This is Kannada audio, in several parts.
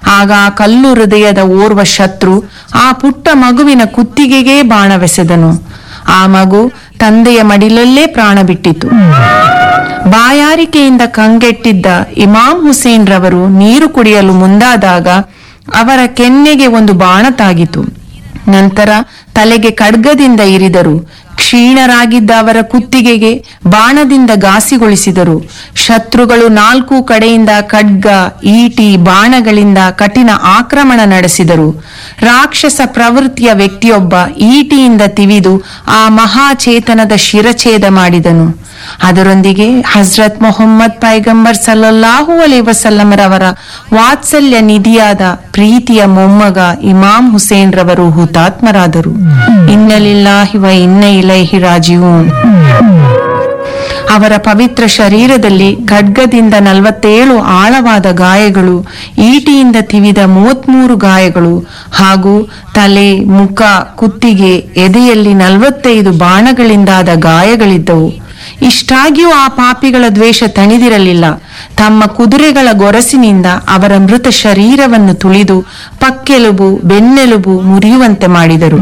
ಆಗ ಆ ಕಲ್ಲು ಹೃದಯದ ಓರ್ವ ಶತ್ರು ಆ ಪುಟ್ಟ ಮಗುವಿನ ಕುತ್ತಿಗೆಗೇ ಬಾಣವೆಸೆದನು ಆ ಮಗು ತಂದೆಯ ಮಡಿಲಲ್ಲೇ ಪ್ರಾಣ ಬಿಟ್ಟಿತು ಬಾಯಾರಿಕೆಯಿಂದ ಕಂಗೆಟ್ಟಿದ್ದ ಇಮಾಮ್ ಹುಸೇನ್ ರವರು ನೀರು ಕುಡಿಯಲು ಮುಂದಾದಾಗ ಅವರ ಕೆನ್ನೆಗೆ ಒಂದು ಬಾಣ ತಾಗಿತು ನಂತರ ತಲೆಗೆ ಖಡ್ಗದಿಂದ ಇರಿದರು ಕ್ಷೀಣರಾಗಿದ್ದ ಅವರ ಕುತ್ತಿಗೆಗೆ ಬಾಣದಿಂದ ಘಾಸಿಗೊಳಿಸಿದರು ಶತ್ರುಗಳು ನಾಲ್ಕು ಕಡೆಯಿಂದ ಖಡ್ಗ ಈಟಿ ಬಾಣಗಳಿಂದ ಕಠಿಣ ಆಕ್ರಮಣ ನಡೆಸಿದರು ರಾಕ್ಷಸ ಪ್ರವೃತ್ತಿಯ ವ್ಯಕ್ತಿಯೊಬ್ಬ ಈಟಿಯಿಂದ ತಿವಿದು ಆ ಮಹಾಚೇತನದ ಶಿರಛೇದ ಮಾಡಿದನು ಅದರೊಂದಿಗೆ ಹಜ್ರತ್ ಮೊಹಮ್ಮದ್ ಪೈಗಂಬರ್ ಸಲ್ಲಲ್ಲಾಹು ಅಲೈ ವಸಲ್ಲಮರವರ ವಾತ್ಸಲ್ಯ ನಿಧಿಯಾದ ಪ್ರೀತಿಯ ಮೊಮ್ಮಗ ಇಮಾಮ್ ಹುಸೇನ್ ರವರು ಹುತಾತ್ಮರಾದರು ಇನ್ನಲಿಲ್ಲಾಹಿ ವ ಇನ್ನ ಇಲೈಹಿ ರಾಜಿವೂನ್ ಅವರ ಪವಿತ್ರ ಶರೀರದಲ್ಲಿ ಖಡ್ಗದಿಂದ ನಲವತ್ತೇಳು ಆಳವಾದ ಗಾಯಗಳು ಈಟಿಯಿಂದ ತಿವಿದ ಮೂವತ್ಮೂರು ಗಾಯಗಳು ಹಾಗೂ ತಲೆ ಮುಖ ಕುತ್ತಿಗೆ ಎದೆಯಲ್ಲಿ ನಲವತ್ತೈದು ಬಾಣಗಳಿಂದಾದ ಗಾಯಗಳಿದ್ದವು ಇಷ್ಟಾಗಿಯೂ ಆ ಪಾಪಿಗಳ ದ್ವೇಷ ತಣಿದಿರಲಿಲ್ಲ ತಮ್ಮ ಕುದುರೆಗಳ ಗೊರಸಿನಿಂದ ಅವರ ಮೃತ ಶರೀರವನ್ನು ತುಳಿದು ಪಕ್ಕೆಲುಬು ಬೆನ್ನೆಲುಬು ಮುರಿಯುವಂತೆ ಮಾಡಿದರು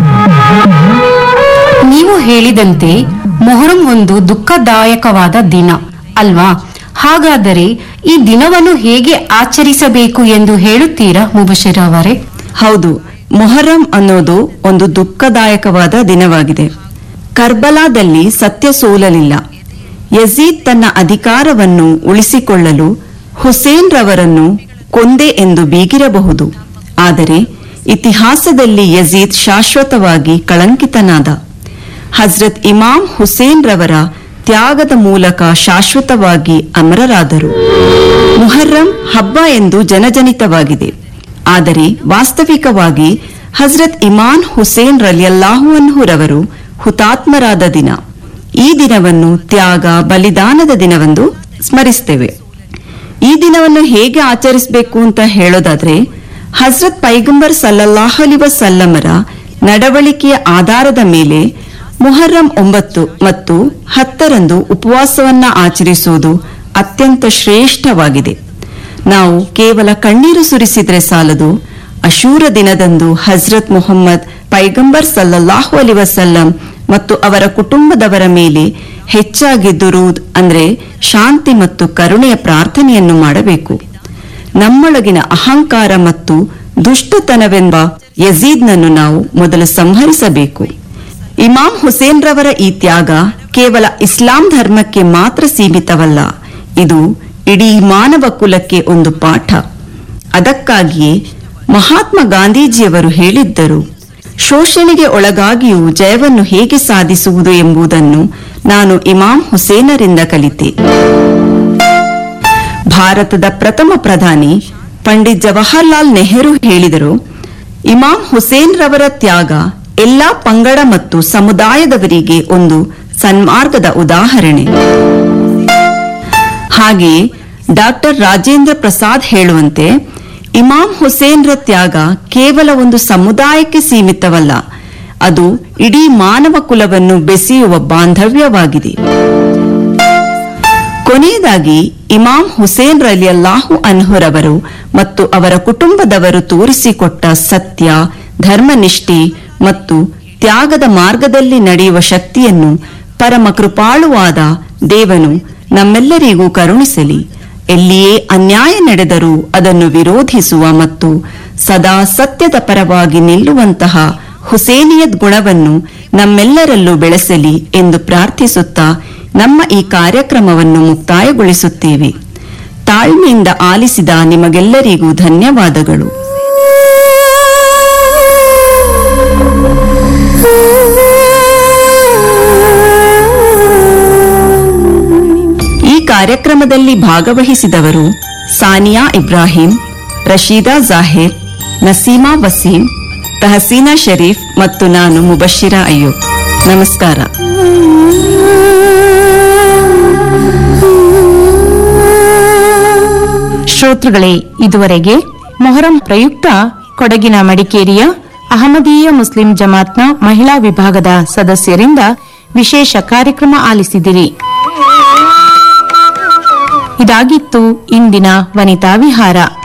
ನೀವು ಹೇಳಿದಂತೆ ಮೊಹರಂ ಒಂದು ದುಃಖದಾಯಕವಾದ ದಿನ ಅಲ್ವಾ ಹಾಗಾದರೆ ಈ ದಿನವನ್ನು ಹೇಗೆ ಆಚರಿಸಬೇಕು ಎಂದು ಹೇಳುತ್ತೀರಾ ಮುಬಶಿರ್ ಅವರೇ ಹೌದು ಮೊಹರಂ ಅನ್ನೋದು ಒಂದು ದುಃಖದಾಯಕವಾದ ದಿನವಾಗಿದೆ ಕರ್ಬಲಾದಲ್ಲಿ ಸತ್ಯ ಸೋಲಲಿಲ್ಲ ಯಜೀದ್ ತನ್ನ ಅಧಿಕಾರವನ್ನು ಉಳಿಸಿಕೊಳ್ಳಲು ಹುಸೇನ್ ರವರನ್ನು ಕೊಂದೆ ಎಂದು ಬೀಗಿರಬಹುದು ಆದರೆ ಇತಿಹಾಸದಲ್ಲಿ ಯಜೀದ್ ಶಾಶ್ವತವಾಗಿ ಕಳಂಕಿತನಾದ ಹಜ್ರತ್ ಇಮಾಮ್ ಹುಸೇನ್ ರವರ ತ್ಯಾಗದ ಮೂಲಕ ಶಾಶ್ವತವಾಗಿ ಅಮರರಾದರು ಮುಹರ್ರಂ ಹಬ್ಬ ಎಂದು ಜನಜನಿತವಾಗಿದೆ ಆದರೆ ವಾಸ್ತವಿಕವಾಗಿ ಹಜ್ರತ್ ಇಮಾನ್ ಹುಸೇನ್ ರಲಿಯಲ್ಲಾಹು ಅನ್ಹುರವರು ಹುತಾತ್ಮರಾದ ದಿನ ಈ ದಿನವನ್ನು ತ್ಯಾಗ ಬಲಿದಾನದ ದಿನವೆಂದು ಸ್ಮರಿಸ್ತೇವೆ ಈ ದಿನವನ್ನು ಹೇಗೆ ಆಚರಿಸಬೇಕು ಅಂತ ಹೇಳೋದಾದ್ರೆ ಹಜ್ರತ್ ಪೈಗಂಬರ್ ಸಲ್ಲಲ್ಲಾಹು ಅಲಿ ವಸಲ್ಲಮರ ನಡವಳಿಕೆಯ ಆಧಾರದ ಮೇಲೆ ಮುಹರ್ರಂ ಒಂಬತ್ತು ಮತ್ತು ಹತ್ತರಂದು ಉಪವಾಸವನ್ನ ಆಚರಿಸುವುದು ಅತ್ಯಂತ ಶ್ರೇಷ್ಠವಾಗಿದೆ ನಾವು ಕೇವಲ ಕಣ್ಣೀರು ಸುರಿಸಿದ್ರೆ ಸಾಲದು ಅಶೂರ ದಿನದಂದು ಹಜ್ರತ್ ಮುಹಮ್ಮದ್ ಪೈಗಂಬರ್ ಸಲ್ಲಲ್ಲಾಹು ಅಲಿ ವಸಲ್ಲಂ ಮತ್ತು ಅವರ ಕುಟುಂಬದವರ ಮೇಲೆ ಹೆಚ್ಚಾಗಿ ದುರೂದ್ ಅಂದ್ರೆ ಶಾಂತಿ ಮತ್ತು ಕರುಣೆಯ ಪ್ರಾರ್ಥನೆಯನ್ನು ಮಾಡಬೇಕು ನಮ್ಮೊಳಗಿನ ಅಹಂಕಾರ ಮತ್ತು ದುಷ್ಟತನವೆಂಬ ಯಜೀದ್ನನ್ನು ನಾವು ಮೊದಲು ಸಂಹರಿಸಬೇಕು ಇಮಾಮ್ ಹುಸೇನ್ ರವರ ಈ ತ್ಯಾಗ ಕೇವಲ ಇಸ್ಲಾಂ ಧರ್ಮಕ್ಕೆ ಮಾತ್ರ ಸೀಮಿತವಲ್ಲ ಇದು ಇಡೀ ಮಾನವ ಕುಲಕ್ಕೆ ಒಂದು ಪಾಠ ಅದಕ್ಕಾಗಿಯೇ ಮಹಾತ್ಮ ಗಾಂಧೀಜಿಯವರು ಹೇಳಿದ್ದರು ಶೋಷಣೆಗೆ ಒಳಗಾಗಿಯೂ ಜಯವನ್ನು ಹೇಗೆ ಸಾಧಿಸುವುದು ಎಂಬುದನ್ನು ನಾನು ಇಮಾಮ್ ಹುಸೇನರಿಂದ ಕಲಿತೆ ಭಾರತದ ಪ್ರಥಮ ಪ್ರಧಾನಿ ಪಂಡಿತ್ ಜವಾಹರ್ಲಾಲ್ ನೆಹರು ಹೇಳಿದರು ಇಮಾಮ್ ಹುಸೇನ್ ರವರ ತ್ಯಾಗ ಎಲ್ಲಾ ಪಂಗಡ ಮತ್ತು ಸಮುದಾಯದವರಿಗೆ ಒಂದು ಸನ್ಮಾರ್ಗದ ಉದಾಹರಣೆ ಹಾಗೆಯೇ ಡಾಕ್ಟರ್ ರಾಜೇಂದ್ರ ಪ್ರಸಾದ್ ಹೇಳುವಂತೆ ಇಮಾಮ್ ಹುಸೇನ್ರ ತ್ಯಾಗ ಕೇವಲ ಒಂದು ಸಮುದಾಯಕ್ಕೆ ಸೀಮಿತವಲ್ಲ ಅದು ಇಡೀ ಮಾನವ ಕುಲವನ್ನು ಬೆಸೆಯುವ ಬಾಂಧವ್ಯವಾಗಿದೆ ಕೊನೆಯದಾಗಿ ಇಮಾಮ್ ಹುಸೇನ್ ರಲಿಯಲ್ಲಾಹು ಅನ್ಹುರವರು ಮತ್ತು ಅವರ ಕುಟುಂಬದವರು ತೋರಿಸಿಕೊಟ್ಟ ಸತ್ಯ ಧರ್ಮನಿಷ್ಠೆ ಮತ್ತು ತ್ಯಾಗದ ಮಾರ್ಗದಲ್ಲಿ ನಡೆಯುವ ಶಕ್ತಿಯನ್ನು ಪರಮ ಕೃಪಾಳುವಾದ ದೇವನು ನಮ್ಮೆಲ್ಲರಿಗೂ ಕರುಣಿಸಲಿ ಎಲ್ಲಿಯೇ ಅನ್ಯಾಯ ನಡೆದರೂ ಅದನ್ನು ವಿರೋಧಿಸುವ ಮತ್ತು ಸದಾ ಸತ್ಯದ ಪರವಾಗಿ ನಿಲ್ಲುವಂತಹ ಹುಸೇನಿಯದ್ ಗುಣವನ್ನು ನಮ್ಮೆಲ್ಲರಲ್ಲೂ ಬೆಳೆಸಲಿ ಎಂದು ಪ್ರಾರ್ಥಿಸುತ್ತಾ ನಮ್ಮ ಈ ಕಾರ್ಯಕ್ರಮವನ್ನು ಮುಕ್ತಾಯಗೊಳಿಸುತ್ತೇವೆ ತಾಳ್ಮೆಯಿಂದ ಆಲಿಸಿದ ನಿಮಗೆಲ್ಲರಿಗೂ ಧನ್ಯವಾದಗಳು ಈ ಕಾರ್ಯಕ್ರಮದಲ್ಲಿ ಭಾಗವಹಿಸಿದವರು ಸಾನಿಯಾ ಇಬ್ರಾಹಿಂ ರಶೀದಾ ಜಾಹಿರ್ ನಸೀಮಾ ವಸೀಂ ತಹಸೀನಾ ಶರೀಫ್ ಮತ್ತು ನಾನು ಮುಬಶಿರಾ ಅಯ್ಯೂಬ್ ನಮಸ್ಕಾರ ಶ್ರೋತೃಗಳೇ ಇದುವರೆಗೆ ಮೊಹರಂ ಪ್ರಯುಕ್ತ ಕೊಡಗಿನ ಮಡಿಕೇರಿಯ ಅಹಮದೀಯ ಮುಸ್ಲಿಂ ಜಮಾತ್ನ ಮಹಿಳಾ ವಿಭಾಗದ ಸದಸ್ಯರಿಂದ ವಿಶೇಷ ಕಾರ್ಯಕ್ರಮ ಆಲಿಸಿದಿರಿ ಇದಾಗಿತ್ತು ಇಂದಿನ ವನಿತಾ ವಿಹಾರ